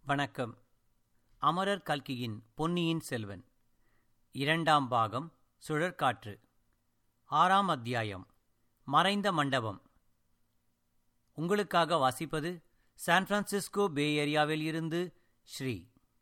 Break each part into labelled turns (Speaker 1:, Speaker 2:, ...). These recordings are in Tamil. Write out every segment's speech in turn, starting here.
Speaker 1: வணக்கம் அமரர் கல்கியின் பொன்னியின் செல்வன் இரண்டாம் பாகம் சுழற்காற்று ஆறாம் அத்தியாயம் மறைந்த மண்டபம் உங்களுக்காக வாசிப்பது சான் பிரான்சிஸ்கோ பே ஏரியாவில் இருந்து ஸ்ரீ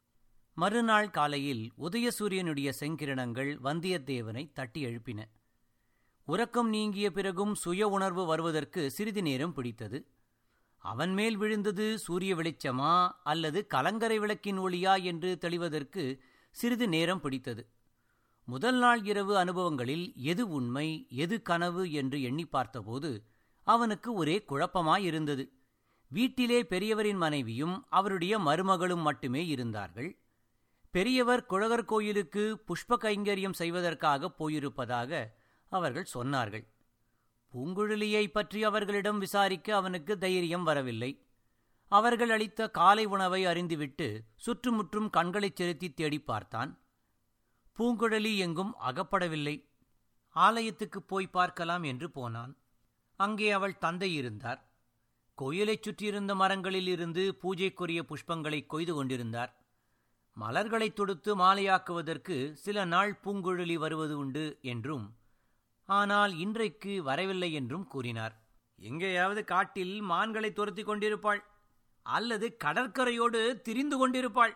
Speaker 1: மறுநாள் காலையில் உதயசூரியனுடைய செங்கிரணங்கள் வந்தியத்தேவனை தட்டி எழுப்பின உறக்கம் நீங்கிய பிறகும் சுய உணர்வு வருவதற்கு சிறிது நேரம் பிடித்தது அவன் மேல் விழுந்தது சூரிய வெளிச்சமா அல்லது கலங்கரை விளக்கின் ஒளியா என்று தெளிவதற்கு சிறிது நேரம் பிடித்தது முதல் நாள் இரவு அனுபவங்களில் எது உண்மை எது கனவு என்று எண்ணி பார்த்தபோது அவனுக்கு ஒரே குழப்பமாயிருந்தது வீட்டிலே பெரியவரின் மனைவியும் அவருடைய மருமகளும் மட்டுமே இருந்தார்கள் பெரியவர் குழகர் கோயிலுக்கு புஷ்ப கைங்கரியம் செய்வதற்காக போயிருப்பதாக அவர்கள் சொன்னார்கள் பூங்குழலியை பற்றி அவர்களிடம் விசாரிக்க அவனுக்கு தைரியம் வரவில்லை அவர்கள் அளித்த காலை உணவை அறிந்துவிட்டு சுற்றுமுற்றும் கண்களைச் செலுத்தி தேடி பார்த்தான் பூங்குழலி எங்கும் அகப்படவில்லை ஆலயத்துக்குப் போய் பார்க்கலாம் என்று போனான் அங்கே அவள் தந்தை இருந்தார் கோயிலைச் சுற்றியிருந்த மரங்களில் இருந்து பூஜைக்குரிய புஷ்பங்களை கொய்து கொண்டிருந்தார் மலர்களைத் தொடுத்து மாலையாக்குவதற்கு சில நாள் பூங்குழலி வருவது உண்டு என்றும் ஆனால் இன்றைக்கு வரவில்லை என்றும் கூறினார் எங்கேயாவது காட்டில் மான்களை துரத்தி கொண்டிருப்பாள் அல்லது கடற்கரையோடு திரிந்து கொண்டிருப்பாள்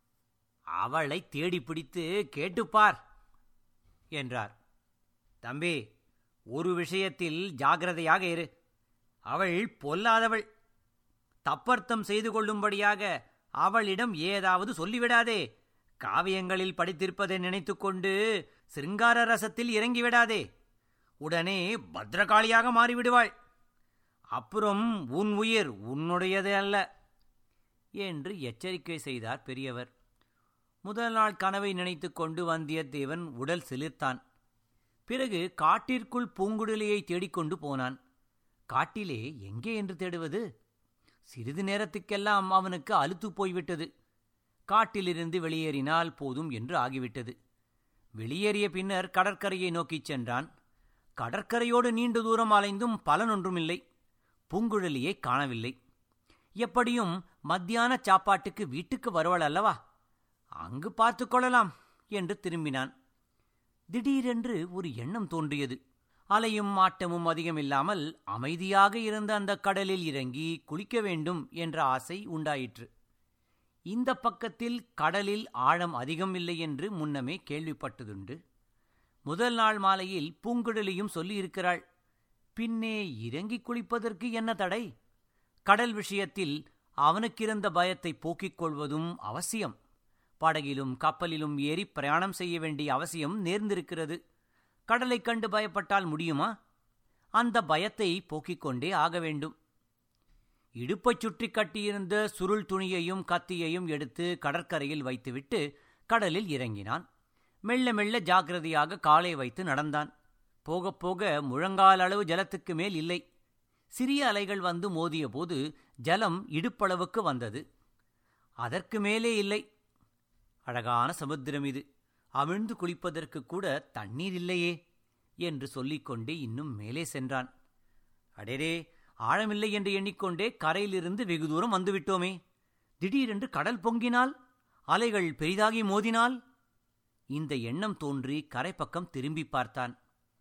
Speaker 1: அவளை தேடி பிடித்து கேட்டுப்பார் என்றார் தம்பி ஒரு விஷயத்தில் ஜாகிரதையாக இரு அவள் பொல்லாதவள் தப்பர்த்தம் செய்து கொள்ளும்படியாக அவளிடம் ஏதாவது சொல்லிவிடாதே காவியங்களில் படித்திருப்பதை நினைத்துக்கொண்டு சிருங்கார ரசத்தில் இறங்கிவிடாதே உடனே பத்ரகாளியாக மாறிவிடுவாள் அப்புறம் உன் உயிர் உன்னுடையது அல்ல என்று எச்சரிக்கை செய்தார் பெரியவர் முதல் நாள் கனவை நினைத்துக் கொண்டு வந்தியத்தேவன் உடல் சிலிர்த்தான் பிறகு காட்டிற்குள் பூங்குழலியை தேடிக்கொண்டு போனான் காட்டிலே எங்கே என்று தேடுவது சிறிது நேரத்துக்கெல்லாம் அவனுக்கு அலுத்து போய்விட்டது காட்டிலிருந்து வெளியேறினால் போதும் என்று ஆகிவிட்டது வெளியேறிய பின்னர் கடற்கரையை நோக்கிச் சென்றான் கடற்கரையோடு நீண்ட தூரம் அலைந்தும் பலனொன்றுமில்லை பூங்குழலியை காணவில்லை எப்படியும் மத்தியான சாப்பாட்டுக்கு வீட்டுக்கு வருவாள் அல்லவா அங்கு பார்த்து கொள்ளலாம் என்று திரும்பினான் திடீரென்று ஒரு எண்ணம் தோன்றியது அலையும் ஆட்டமும் அதிகமில்லாமல் அமைதியாக இருந்த அந்த கடலில் இறங்கி குளிக்க வேண்டும் என்ற ஆசை உண்டாயிற்று இந்த பக்கத்தில் கடலில் ஆழம் அதிகம் இல்லை என்று முன்னமே கேள்விப்பட்டதுண்டு முதல் நாள் மாலையில் பூங்குழலியும் சொல்லியிருக்கிறாள் பின்னே இறங்கி குளிப்பதற்கு என்ன தடை கடல் விஷயத்தில் அவனுக்கிருந்த பயத்தை போக்கிக் கொள்வதும் அவசியம் படகிலும் கப்பலிலும் ஏறி பிரயாணம் செய்ய வேண்டிய அவசியம் நேர்ந்திருக்கிறது கடலைக் கண்டு பயப்பட்டால் முடியுமா அந்த பயத்தை போக்கிக் கொண்டே ஆக வேண்டும் இடுப்பைச் சுற்றி கட்டியிருந்த சுருள் துணியையும் கத்தியையும் எடுத்து கடற்கரையில் வைத்துவிட்டு கடலில் இறங்கினான் மெல்ல மெல்ல ஜாக்கிரதையாக காலை வைத்து நடந்தான் போகப் போக முழங்கால் அளவு ஜலத்துக்கு மேல் இல்லை சிறிய அலைகள் வந்து மோதிய போது ஜலம் இடுப்பளவுக்கு வந்தது அதற்கு மேலே இல்லை அழகான சமுத்திரம் இது அமிழ்ந்து குளிப்பதற்கு கூட தண்ணீர் இல்லையே என்று சொல்லிக்கொண்டே இன்னும் மேலே சென்றான் அடேரே ஆழமில்லை என்று எண்ணிக்கொண்டே கரையிலிருந்து வெகு தூரம் வந்துவிட்டோமே திடீரென்று கடல் பொங்கினால் அலைகள் பெரிதாகி மோதினால் இந்த எண்ணம் தோன்றி கரைப்பக்கம் திரும்பி பார்த்தான்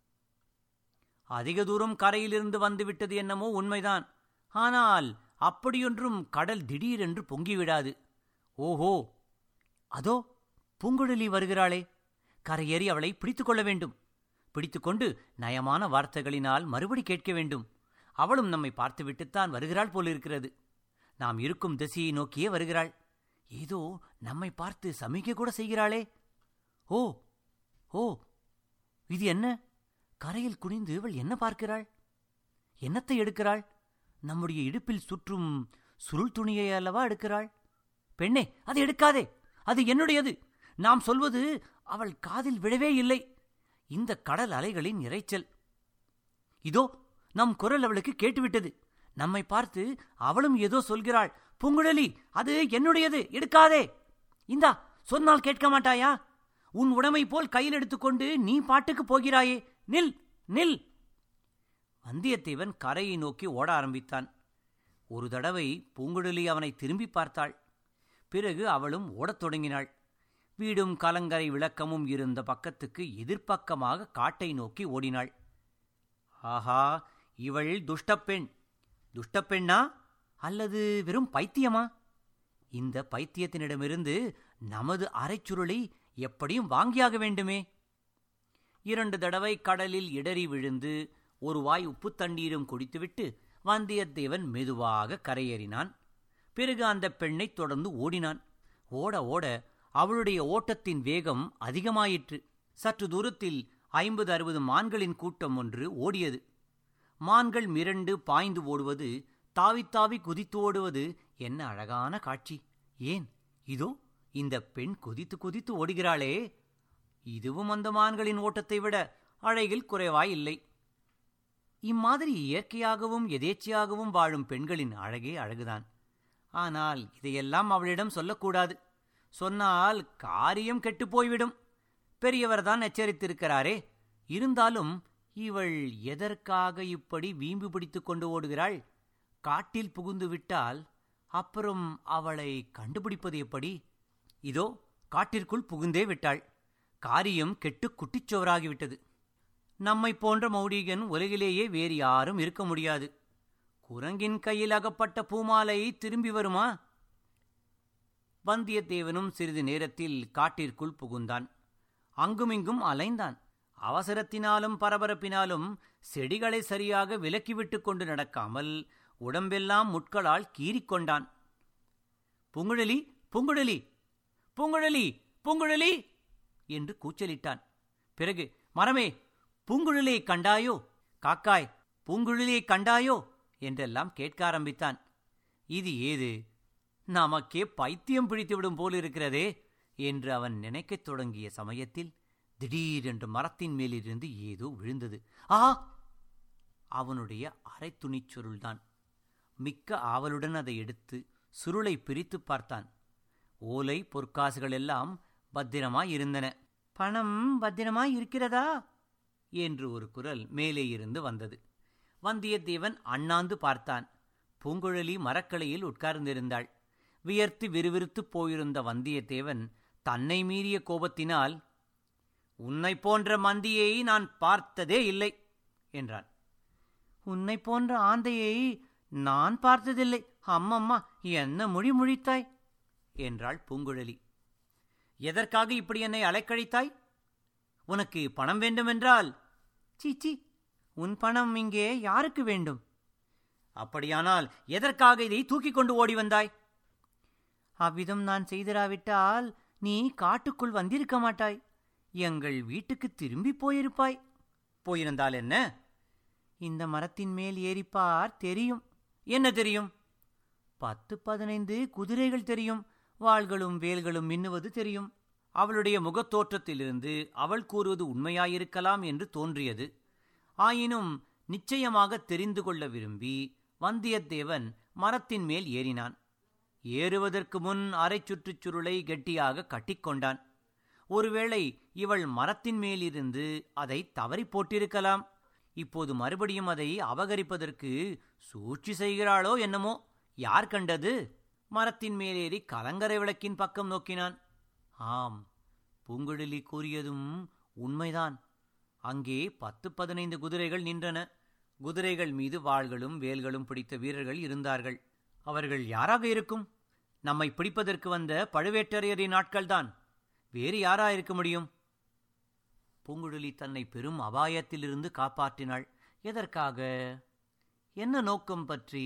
Speaker 1: அதிக தூரம் கரையிலிருந்து வந்துவிட்டது என்னமோ உண்மைதான் ஆனால் அப்படியொன்றும் கடல் திடீரென்று பொங்கிவிடாது ஓஹோ அதோ பூங்குழலி வருகிறாளே கரையேறி அவளை பிடித்துக் கொள்ள வேண்டும் பிடித்துக்கொண்டு நயமான வார்த்தைகளினால் மறுபடி கேட்க வேண்டும் அவளும் நம்மை பார்த்துவிட்டுத்தான் வருகிறாள் போலிருக்கிறது நாம் இருக்கும் திசையை நோக்கியே வருகிறாள் ஏதோ நம்மை பார்த்து சமிக்கை கூட செய்கிறாளே ஓ ஓ இது என்ன கரையில் குனிந்து இவள் என்ன பார்க்கிறாள் என்னத்தை எடுக்கிறாள் நம்முடைய இடுப்பில் சுற்றும் சுருள் துணியை அல்லவா எடுக்கிறாள் பெண்ணே அதை எடுக்காதே அது என்னுடையது நாம் சொல்வது அவள் காதில் விழவே இல்லை இந்த கடல் அலைகளின் இறைச்சல் இதோ நம் குரல் அவளுக்கு கேட்டுவிட்டது நம்மை பார்த்து அவளும் ஏதோ சொல்கிறாள் பூங்குழலி அது என்னுடையது எடுக்காதே இந்தா சொன்னால் கேட்க மாட்டாயா உன் உடமை போல் கையில் எடுத்துக்கொண்டு நீ பாட்டுக்கு போகிறாயே நில் நில் வந்தியத்தேவன் கரையை நோக்கி ஓட ஆரம்பித்தான் ஒரு தடவை பூங்குழலி அவனை திரும்பி பார்த்தாள் பிறகு அவளும் ஓடத் தொடங்கினாள் வீடும் கலங்கரை விளக்கமும் இருந்த பக்கத்துக்கு எதிர்ப்பக்கமாக காட்டை நோக்கி ஓடினாள் ஆஹா இவள் துஷ்டப்பெண் துஷ்டப்பெண்ணா அல்லது வெறும் பைத்தியமா இந்த பைத்தியத்தினிடமிருந்து நமது அரைச்சுருளை எப்படியும் வாங்கியாக வேண்டுமே இரண்டு தடவை கடலில் இடறி விழுந்து ஒரு வாய் உப்பு தண்ணீரும் குடித்துவிட்டு வந்தியத்தேவன் மெதுவாக கரையேறினான் பிறகு அந்த பெண்ணை தொடர்ந்து ஓடினான் ஓட ஓட அவளுடைய ஓட்டத்தின் வேகம் அதிகமாயிற்று சற்று தூரத்தில் ஐம்பது அறுபது மான்களின் கூட்டம் ஒன்று ஓடியது மான்கள் மிரண்டு பாய்ந்து ஓடுவது தாவித்தாவி குதித்து ஓடுவது என்ன அழகான காட்சி ஏன் இதோ இந்த பெண் குதித்து குதித்து ஓடுகிறாளே இதுவும் அந்த மான்களின் ஓட்டத்தை விட அழகில் குறைவாய் இல்லை இம்மாதிரி இயற்கையாகவும் எதேச்சையாகவும் வாழும் பெண்களின் அழகே அழகுதான் ஆனால் இதையெல்லாம் அவளிடம் சொல்லக்கூடாது சொன்னால் காரியம் கெட்டுப் போய்விடும் பெரியவர்தான் எச்சரித்திருக்கிறாரே இருந்தாலும் இவள் எதற்காக இப்படி வீம்பு பிடித்துக் கொண்டு ஓடுகிறாள் காட்டில் புகுந்து விட்டால் அப்புறம் அவளை கண்டுபிடிப்பது எப்படி இதோ காட்டிற்குள் புகுந்தே விட்டாள் காரியம் கெட்டு குட்டிச்சோராகிவிட்டது நம்மை போன்ற மௌடிகன் உலகிலேயே வேறு யாரும் இருக்க முடியாது குரங்கின் கையில் அகப்பட்ட பூமாலை திரும்பி வருமா வந்தியத்தேவனும் சிறிது நேரத்தில் காட்டிற்குள் புகுந்தான் அங்குமிங்கும் அலைந்தான் அவசரத்தினாலும் பரபரப்பினாலும் செடிகளை சரியாக விலக்கிவிட்டுக் கொண்டு நடக்காமல் உடம்பெல்லாம் முட்களால் கீறிக்கொண்டான் பூங்குழலி பூங்குழலி பூங்குழலி பூங்குழலி என்று கூச்சலிட்டான் பிறகு மரமே பூங்குழலியை கண்டாயோ காக்காய் பூங்குழலியை கண்டாயோ என்றெல்லாம் கேட்க ஆரம்பித்தான் இது ஏது நமக்கே பைத்தியம் பிடித்துவிடும் போலிருக்கிறதே என்று அவன் நினைக்கத் தொடங்கிய சமயத்தில் திடீரென்று மரத்தின் மேலிருந்து ஏதோ விழுந்தது ஆ அவனுடைய அரை துணிச்சுருள்தான் மிக்க ஆவலுடன் அதை எடுத்து சுருளை பிரித்து பார்த்தான் ஓலை பொற்காசுகள் எல்லாம் பத்திரமாய் இருந்தன பணம் பத்திரமாய் இருக்கிறதா என்று ஒரு குரல் மேலே இருந்து வந்தது வந்தியத்தேவன் அண்ணாந்து பார்த்தான் பூங்குழலி மரக்கிளையில் உட்கார்ந்திருந்தாள் வியர்த்து விறுவிறுத்துப் போயிருந்த வந்தியத்தேவன் தன்னை மீறிய கோபத்தினால் உன்னை போன்ற மந்தியை நான் பார்த்ததே இல்லை என்றான் உன்னை போன்ற ஆந்தையை நான் பார்த்ததில்லை அம்மம்மா என்ன மொழி முழித்தாய் என்றாள் பூங்குழலி எதற்காக இப்படி என்னை அலைக்கழித்தாய் உனக்கு பணம் வேண்டுமென்றால் சீச்சி உன் பணம் இங்கே யாருக்கு வேண்டும் அப்படியானால் எதற்காக இதை தூக்கிக் கொண்டு ஓடி வந்தாய் அவ்விதம் நான் செய்திராவிட்டால் நீ காட்டுக்குள் வந்திருக்க மாட்டாய் எங்கள் வீட்டுக்கு திரும்பி போயிருப்பாய் போயிருந்தால் என்ன இந்த மரத்தின் மேல் ஏறிப்பார் தெரியும் என்ன தெரியும் பத்து பதினைந்து குதிரைகள் தெரியும் வாள்களும் வேல்களும் மின்னுவது தெரியும் அவளுடைய முகத்தோற்றத்திலிருந்து அவள் கூறுவது உண்மையாயிருக்கலாம் என்று தோன்றியது ஆயினும் நிச்சயமாக தெரிந்து கொள்ள விரும்பி வந்தியத்தேவன் மரத்தின் மேல் ஏறினான் ஏறுவதற்கு முன் அரை சுற்றுச் சுருளை கெட்டியாக கட்டிக்கொண்டான் ஒருவேளை இவள் மரத்தின் மேலிருந்து அதை தவறி போட்டிருக்கலாம் இப்போது மறுபடியும் அதை அபகரிப்பதற்கு சூழ்ச்சி செய்கிறாளோ என்னமோ யார் கண்டது மரத்தின் மேலேறி கலங்கரை விளக்கின் பக்கம் நோக்கினான் ஆம் பூங்குழலி கூறியதும் உண்மைதான் அங்கே பத்து பதினைந்து குதிரைகள் நின்றன குதிரைகள் மீது வாள்களும் வேல்களும் பிடித்த வீரர்கள் இருந்தார்கள் அவர்கள் யாராக இருக்கும் நம்மை பிடிப்பதற்கு வந்த பழுவேட்டரையரின் ஆட்கள்தான் வேறு யாரா இருக்க முடியும் பூங்குழலி தன்னை பெரும் அபாயத்திலிருந்து காப்பாற்றினாள் எதற்காக என்ன நோக்கம் பற்றி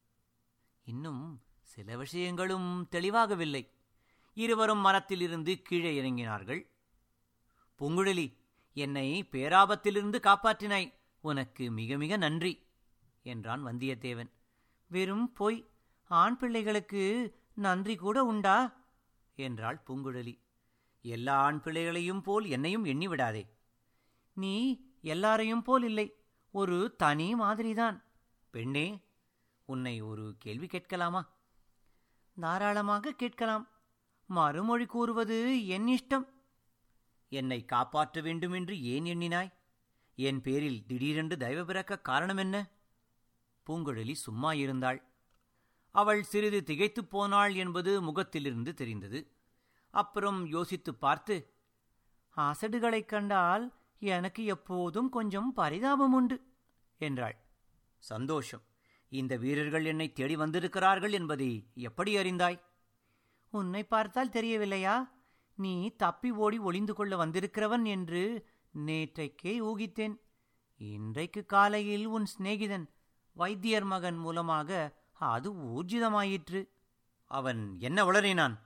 Speaker 1: இன்னும் சில விஷயங்களும் தெளிவாகவில்லை இருவரும் மரத்திலிருந்து கீழே இறங்கினார்கள் பூங்குழலி என்னை பேராபத்திலிருந்து காப்பாற்றினாய் உனக்கு மிக மிக நன்றி என்றான் வந்தியத்தேவன் வெறும் பொய் ஆண் பிள்ளைகளுக்கு நன்றி கூட உண்டா என்றாள் பூங்குழலி எல்லா ஆண் பிள்ளைகளையும் போல் என்னையும் எண்ணி விடாதே நீ எல்லாரையும் போல் இல்லை ஒரு தனி மாதிரிதான் பெண்ணே உன்னை ஒரு கேள்வி கேட்கலாமா தாராளமாக கேட்கலாம் மறுமொழி கூறுவது என் இஷ்டம் என்னை காப்பாற்ற வேண்டும் என்று ஏன் எண்ணினாய் என் பேரில் திடீரென்று தயவு பிறக்க காரணம் என்ன பூங்குழலி சும்மா இருந்தாள் அவள் சிறிது திகைத்துப் போனாள் என்பது முகத்திலிருந்து தெரிந்தது அப்புறம் யோசித்துப் பார்த்து அசடுகளைக் கண்டால் எனக்கு எப்போதும் கொஞ்சம் பரிதாபம் உண்டு என்றாள் சந்தோஷம் இந்த வீரர்கள் என்னை தேடி வந்திருக்கிறார்கள் என்பதை எப்படி அறிந்தாய் உன்னை பார்த்தால் தெரியவில்லையா நீ தப்பி ஓடி ஒளிந்து கொள்ள வந்திருக்கிறவன் என்று நேற்றைக்கே ஊகித்தேன் இன்றைக்கு காலையில் உன் சிநேகிதன் வைத்தியர் மகன் மூலமாக அது ஊர்ஜிதமாயிற்று அவன் என்ன உளறினான்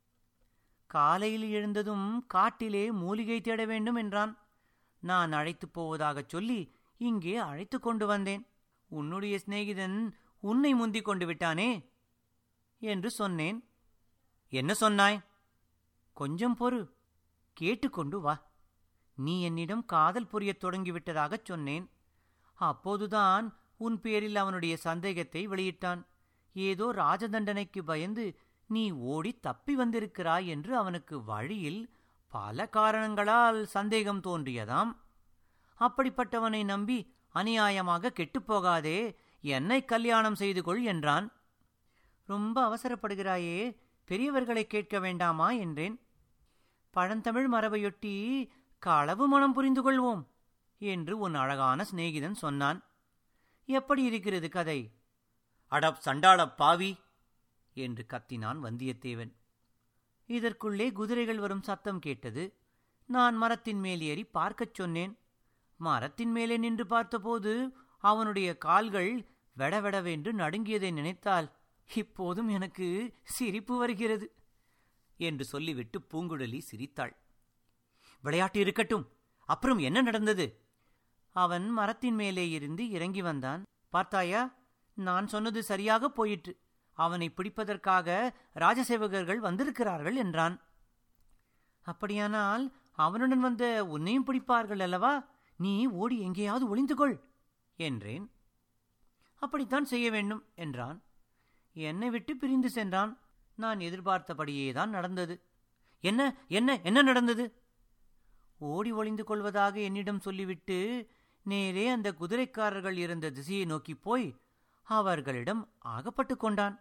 Speaker 1: காலையில் எழுந்ததும் காட்டிலே மூலிகை தேட வேண்டும் என்றான் நான் அழைத்துப் போவதாகச் சொல்லி இங்கே அழைத்து கொண்டு வந்தேன் உன்னுடைய சிநேகிதன் உன்னை முந்திக் கொண்டு விட்டானே என்று சொன்னேன் என்ன சொன்னாய் கொஞ்சம் பொறு கேட்டுக்கொண்டு வா நீ என்னிடம் காதல் புரியத் தொடங்கிவிட்டதாகச் சொன்னேன் அப்போதுதான் உன் பேரில் அவனுடைய சந்தேகத்தை வெளியிட்டான் ஏதோ ராஜதண்டனைக்கு பயந்து நீ ஓடி தப்பி வந்திருக்கிறாய் என்று அவனுக்கு வழியில் பல காரணங்களால் சந்தேகம் தோன்றியதாம் அப்படிப்பட்டவனை நம்பி அநியாயமாக கெட்டுப்போகாதே என்னை கல்யாணம் செய்து கொள் என்றான் ரொம்ப அவசரப்படுகிறாயே பெரியவர்களை கேட்க வேண்டாமா என்றேன் பழந்தமிழ் மரபையொட்டி களவு மனம் புரிந்து கொள்வோம் என்று உன் அழகான சிநேகிதன் சொன்னான் எப்படி இருக்கிறது கதை அடப் சண்டாளப் பாவி என்று கத்தினான் வந்தியத்தேவன் இதற்குள்ளே குதிரைகள் வரும் சத்தம் கேட்டது நான் மரத்தின் மேல் ஏறி பார்க்கச் சொன்னேன் மரத்தின் மேலே நின்று பார்த்தபோது அவனுடைய கால்கள் வெடவெடவென்று நடுங்கியதை நினைத்தால் இப்போதும் எனக்கு சிரிப்பு வருகிறது என்று சொல்லிவிட்டு பூங்குழலி சிரித்தாள் விளையாட்டு இருக்கட்டும் அப்புறம் என்ன நடந்தது அவன் மரத்தின் மேலே இருந்து இறங்கி வந்தான் பார்த்தாயா நான் சொன்னது சரியாக போயிற்று அவனை பிடிப்பதற்காக ராஜசேவகர்கள் வந்திருக்கிறார்கள் என்றான் அப்படியானால் அவனுடன் வந்த உன்னையும் பிடிப்பார்கள் அல்லவா நீ ஓடி எங்கேயாவது ஒளிந்து கொள் என்றேன் அப்படித்தான் செய்ய வேண்டும் என்றான் என்னை விட்டு பிரிந்து சென்றான் நான் எதிர்பார்த்தபடியேதான் நடந்தது என்ன என்ன என்ன நடந்தது ஓடி ஒளிந்து கொள்வதாக என்னிடம் சொல்லிவிட்டு நேரே அந்த குதிரைக்காரர்கள் இருந்த திசையை நோக்கிப் போய் அவர்களிடம் ஆகப்பட்டு கொண்டான்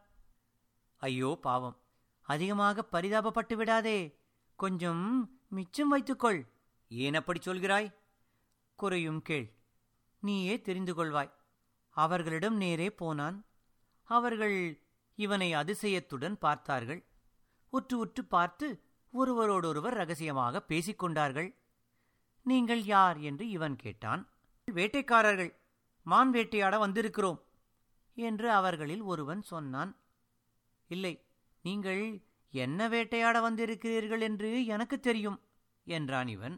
Speaker 1: ஐயோ பாவம் அதிகமாக பரிதாபப்பட்டு விடாதே கொஞ்சம் மிச்சம் வைத்துக்கொள் ஏன் அப்படி சொல்கிறாய் குறையும் கேள் நீயே தெரிந்து கொள்வாய் அவர்களிடம் நேரே போனான் அவர்கள் இவனை அதிசயத்துடன் பார்த்தார்கள் உற்று உற்று பார்த்து ஒருவரோடொருவர் ரகசியமாக பேசிக்கொண்டார்கள் நீங்கள் யார் என்று இவன் கேட்டான் வேட்டைக்காரர்கள் மான் வேட்டையாட வந்திருக்கிறோம் என்று அவர்களில் ஒருவன் சொன்னான் இல்லை நீங்கள் என்ன வேட்டையாட வந்திருக்கிறீர்கள் என்று எனக்கு தெரியும் என்றான் இவன்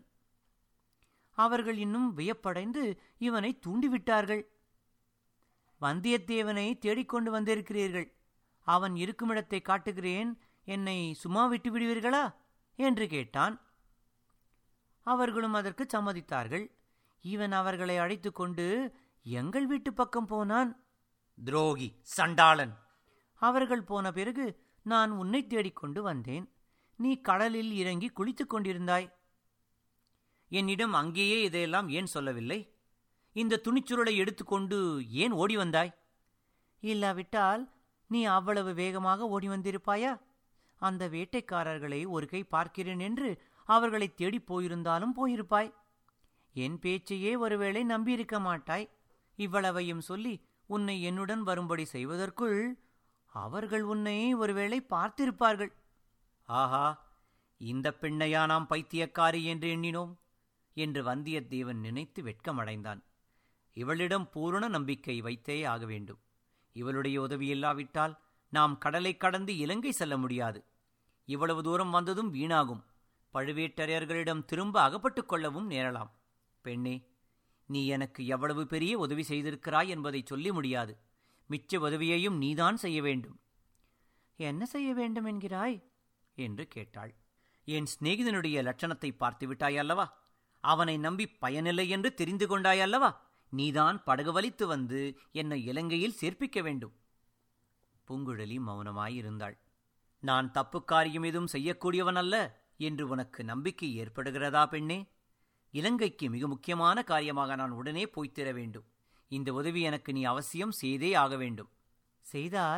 Speaker 1: அவர்கள் இன்னும் வியப்படைந்து இவனை தூண்டிவிட்டார்கள் வந்தியத்தேவனை தேடிக்கொண்டு வந்திருக்கிறீர்கள் அவன் இருக்குமிடத்தை காட்டுகிறேன் என்னை சும்மா விட்டு விடுவீர்களா என்று கேட்டான் அவர்களும் அதற்கு சம்மதித்தார்கள் இவன் அவர்களை அழைத்து கொண்டு எங்கள் வீட்டு பக்கம் போனான் துரோகி சண்டாளன் அவர்கள் போன பிறகு நான் உன்னை தேடிக்கொண்டு வந்தேன் நீ கடலில் இறங்கி குளித்துக் கொண்டிருந்தாய் என்னிடம் அங்கேயே இதையெல்லாம் ஏன் சொல்லவில்லை இந்த துணிச்சுருளை எடுத்துக்கொண்டு ஏன் ஓடி வந்தாய் இல்லாவிட்டால் நீ அவ்வளவு வேகமாக ஓடி வந்திருப்பாயா அந்த வேட்டைக்காரர்களை ஒரு கை பார்க்கிறேன் என்று அவர்களை தேடிப் போயிருந்தாலும் போயிருப்பாய் என் பேச்சையே ஒருவேளை நம்பியிருக்க மாட்டாய் இவ்வளவையும் சொல்லி உன்னை என்னுடன் வரும்படி செய்வதற்குள் அவர்கள் உன்னை ஒருவேளை பார்த்திருப்பார்கள் ஆஹா இந்த பெண்ணையா நாம் பைத்தியக்காரி என்று எண்ணினோம் என்று வந்தியத்தேவன் நினைத்து வெட்கமடைந்தான் இவளிடம் பூரண நம்பிக்கை வைத்தே ஆக வேண்டும் இவளுடைய உதவி இல்லாவிட்டால் நாம் கடலை கடந்து இலங்கை செல்ல முடியாது இவ்வளவு தூரம் வந்ததும் வீணாகும் பழுவேட்டரையர்களிடம் திரும்ப அகப்பட்டுக் கொள்ளவும் நேரலாம் பெண்ணே நீ எனக்கு எவ்வளவு பெரிய உதவி செய்திருக்கிறாய் என்பதை சொல்லி முடியாது மிச்ச உதவியையும் நீதான் செய்ய வேண்டும் என்ன செய்ய வேண்டும் என்கிறாய் என்று கேட்டாள் என் சிநேகிதனுடைய லட்சணத்தை பார்த்து விட்டாய் அல்லவா அவனை நம்பி பயனில்லை என்று தெரிந்து கொண்டாய் அல்லவா நீதான் படகு வலித்து வந்து என்னை இலங்கையில் சேர்ப்பிக்க வேண்டும் பூங்குழலி மௌனமாயிருந்தாள் நான் தப்பு காரியம் எதுவும் செய்யக்கூடியவன் அல்ல என்று உனக்கு நம்பிக்கை ஏற்படுகிறதா பெண்ணே இலங்கைக்கு மிக முக்கியமான காரியமாக நான் உடனே போய்த்திர வேண்டும் இந்த உதவி எனக்கு நீ அவசியம் செய்தே ஆக வேண்டும் செய்தால்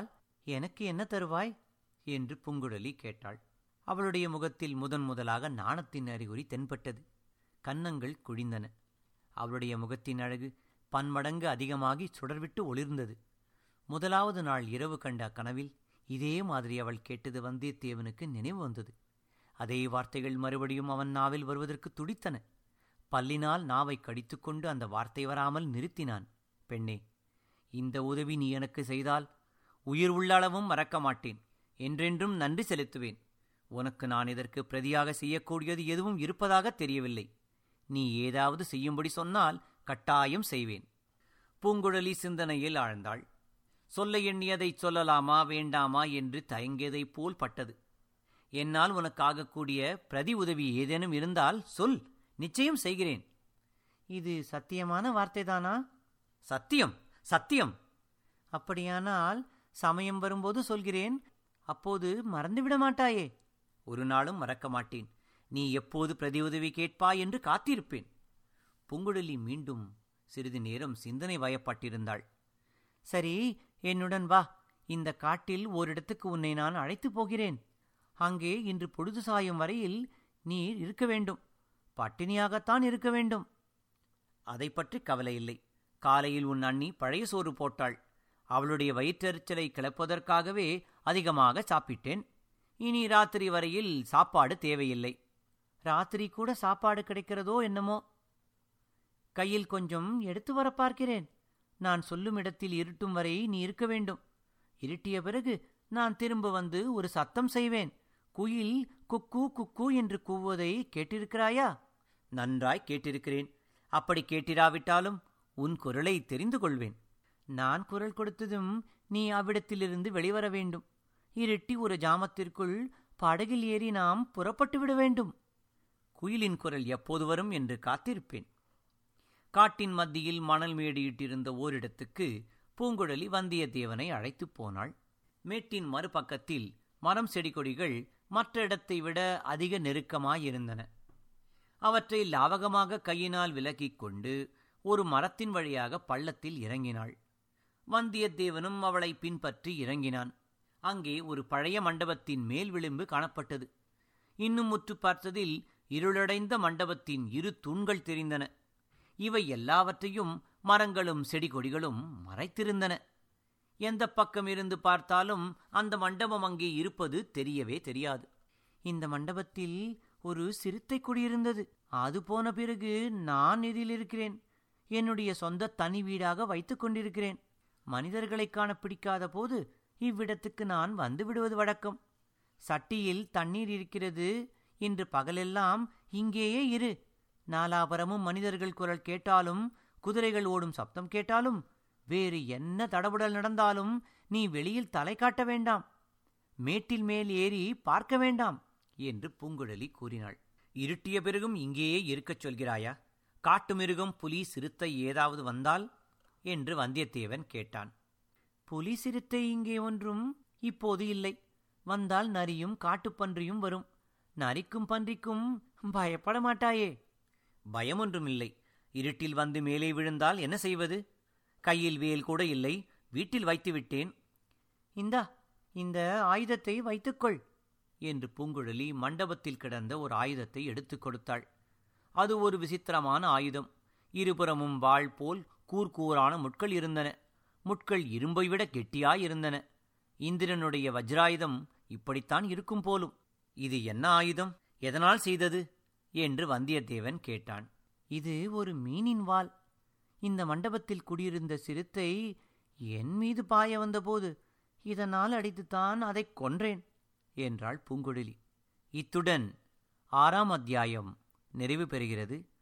Speaker 1: எனக்கு என்ன தருவாய் என்று பூங்குழலி கேட்டாள் அவளுடைய முகத்தில் முதன் முதலாக நாணத்தின் அறிகுறி தென்பட்டது கன்னங்கள் குழிந்தன அவளுடைய முகத்தின் அழகு பன்மடங்கு அதிகமாகி சுடர்விட்டு ஒளிர்ந்தது முதலாவது நாள் இரவு கண்ட கனவில் இதே மாதிரி அவள் கேட்டது வந்தியத்தேவனுக்கு நினைவு வந்தது அதே வார்த்தைகள் மறுபடியும் அவன் நாவில் வருவதற்கு துடித்தன பல்லினால் நாவை கடித்துக்கொண்டு அந்த வார்த்தை வராமல் நிறுத்தினான் பெண்ணே இந்த உதவி நீ எனக்கு செய்தால் உயிர் உள்ளளவும் மறக்க மாட்டேன் என்றென்றும் நன்றி செலுத்துவேன் உனக்கு நான் இதற்கு பிரதியாக செய்யக்கூடியது எதுவும் இருப்பதாக தெரியவில்லை நீ ஏதாவது செய்யும்படி சொன்னால் கட்டாயம் செய்வேன் பூங்குழலி சிந்தனையில் ஆழ்ந்தாள் சொல்ல எண்ணியதை சொல்லலாமா வேண்டாமா என்று தயங்கியதைப் போல் பட்டது என்னால் உனக்கு ஆகக்கூடிய பிரதி உதவி ஏதேனும் இருந்தால் சொல் நிச்சயம் செய்கிறேன் இது சத்தியமான வார்த்தைதானா சத்தியம் சத்தியம் அப்படியானால் சமயம் வரும்போது சொல்கிறேன் அப்போது மறந்துவிட மாட்டாயே ஒரு நாளும் மறக்க மாட்டேன் நீ எப்போது பிரதி உதவி கேட்பாய் என்று காத்திருப்பேன் பூங்குழலி மீண்டும் சிறிது நேரம் சிந்தனை வயப்பட்டிருந்தாள் சரி என்னுடன் வா இந்த காட்டில் ஓரிடத்துக்கு உன்னை நான் அழைத்துப் போகிறேன் அங்கே இன்று பொழுது சாயும் வரையில் நீர் இருக்க வேண்டும் பட்டினியாகத்தான் இருக்க வேண்டும் அதை பற்றி கவலை இல்லை காலையில் உன் அண்ணி பழைய சோறு போட்டாள் அவளுடைய வயிற்றெரிச்சலை கிளப்பதற்காகவே அதிகமாக சாப்பிட்டேன் இனி ராத்திரி வரையில் சாப்பாடு தேவையில்லை ராத்திரி கூட சாப்பாடு கிடைக்கிறதோ என்னமோ கையில் கொஞ்சம் எடுத்து வர பார்க்கிறேன் நான் சொல்லும் இடத்தில் இருட்டும் வரை நீ இருக்க வேண்டும் இருட்டிய பிறகு நான் திரும்ப வந்து ஒரு சத்தம் செய்வேன் குயில் குக்கு குக்கு என்று கூவுவதை கேட்டிருக்கிறாயா நன்றாய் கேட்டிருக்கிறேன் அப்படி கேட்டிராவிட்டாலும் உன் குரலை தெரிந்து கொள்வேன் நான் குரல் கொடுத்ததும் நீ அவ்விடத்திலிருந்து வெளிவர வேண்டும் இருட்டி ஒரு ஜாமத்திற்குள் படகில் ஏறி நாம் புறப்பட்டு விட வேண்டும் குயிலின் குரல் எப்போது வரும் என்று காத்திருப்பேன் காட்டின் மத்தியில் மணல் மேடியிட்டிருந்த ஓரிடத்துக்கு பூங்குழலி வந்தியத்தேவனை அழைத்துப் போனாள் மேட்டின் மறுபக்கத்தில் மரம் செடி கொடிகள் மற்ற இடத்தை விட அதிக நெருக்கமாயிருந்தன அவற்றை லாவகமாக கையினால் விலக்கிக் கொண்டு ஒரு மரத்தின் வழியாக பள்ளத்தில் இறங்கினாள் வந்தியத்தேவனும் அவளை பின்பற்றி இறங்கினான் அங்கே ஒரு பழைய மண்டபத்தின் மேல் விளிம்பு காணப்பட்டது இன்னும் முற்று பார்த்ததில் இருளடைந்த மண்டபத்தின் இரு தூண்கள் தெரிந்தன இவை எல்லாவற்றையும் மரங்களும் செடி கொடிகளும் மறைத்திருந்தன எந்த பக்கம் இருந்து பார்த்தாலும் அந்த மண்டபம் அங்கே இருப்பது தெரியவே தெரியாது இந்த மண்டபத்தில் ஒரு சிறுத்தை குடியிருந்தது அது போன பிறகு நான் இதில் இருக்கிறேன் என்னுடைய சொந்த தனி வீடாக வைத்துக் கொண்டிருக்கிறேன் மனிதர்களை காண பிடிக்காத போது இவ்விடத்துக்கு நான் வந்து விடுவது வழக்கம் சட்டியில் தண்ணீர் இருக்கிறது இன்று பகலெல்லாம் இங்கேயே இரு நாலாபரமும் மனிதர்கள் குரல் கேட்டாலும் குதிரைகள் ஓடும் சப்தம் கேட்டாலும் வேறு என்ன தடபுடல் நடந்தாலும் நீ வெளியில் தலை காட்ட வேண்டாம் மேட்டில் மேல் ஏறி பார்க்க வேண்டாம் என்று பூங்குழலி கூறினாள் இருட்டிய பிறகும் இங்கேயே இருக்கச் சொல்கிறாயா காட்டு மிருகம் புலி சிறுத்தை ஏதாவது வந்தால் என்று வந்தியத்தேவன் கேட்டான் புலி சிறுத்தை இங்கே ஒன்றும் இப்போது இல்லை வந்தால் நரியும் காட்டுப்பன்றியும் வரும் நரிக்கும் பன்றிக்கும் பயப்பட மாட்டாயே பயமொன்றும் இல்லை இருட்டில் வந்து மேலே விழுந்தால் என்ன செய்வது கையில் வேல் கூட இல்லை வீட்டில் வைத்து விட்டேன் இந்தா இந்த ஆயுதத்தை வைத்துக்கொள் என்று பூங்குழலி மண்டபத்தில் கிடந்த ஒரு ஆயுதத்தை எடுத்துக் கொடுத்தாள் அது ஒரு விசித்திரமான ஆயுதம் இருபுறமும் வாள் போல் கூர்கூரான முட்கள் இருந்தன முட்கள் இரும்பை விட கெட்டியாயிருந்தன இந்திரனுடைய வஜ்ராயுதம் இப்படித்தான் இருக்கும் போலும் இது என்ன ஆயுதம் எதனால் செய்தது என்று வந்தியத்தேவன் கேட்டான் இது ஒரு மீனின் வாள் இந்த மண்டபத்தில் குடியிருந்த சிறுத்தை என் மீது பாய வந்தபோது இதனால் அடித்துத்தான் அதைக் கொன்றேன் என்றாள் பூங்குழலி இத்துடன் ஆறாம் அத்தியாயம் நிறைவு பெறுகிறது